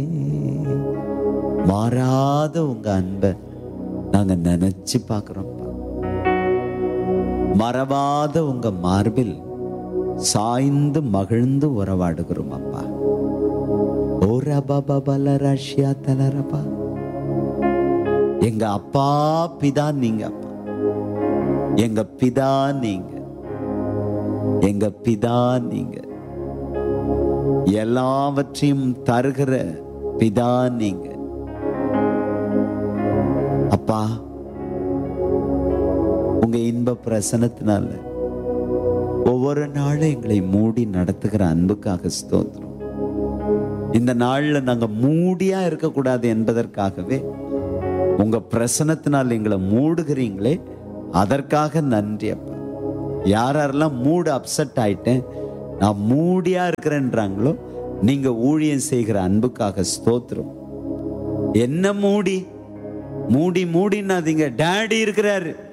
மாறாத உங்க அன்பை நாங்க நினைச்சு பார்க்கிறோம்ப்பா மறவாத உங்க மார்பில் சாய்ந்து மகிழ்ந்து உறவாடுகிறோம் அப்பா ஓ ரபா பபல ரஷ்யா தலரபா எங்க அப்பா பிதா நீங்க அப்பா எங்க பிதா நீங்க எங்க பிதா நீங்க எல்லாவற்றையும் தருகிற பிதா நீங்க அப்பா உங்க இன்ப பிரசனத்தினால ஒவ்வொரு நாளும் எங்களை மூடி நடத்துகிற அன்புக்காக ஸ்தோத்திரம் இந்த நாள்ல நாங்க மூடியா இருக்கக்கூடாது என்பதற்காகவே உங்க பிரசனத்தினால் எங்களை மூடுகிறீங்களே அதற்காக நன்றி அப்பா யார் யாரெல்லாம் மூடு அப்செட் ஆயிட்டேன் நான் மூடியா இருக்கிறேன்றாங்களோ நீங்க ஊழியம் செய்கிற அன்புக்காக ஸ்தோத்திரம் என்ன மூடி மூடி மூடினாதீங்க டேடி இருக்கிறாரு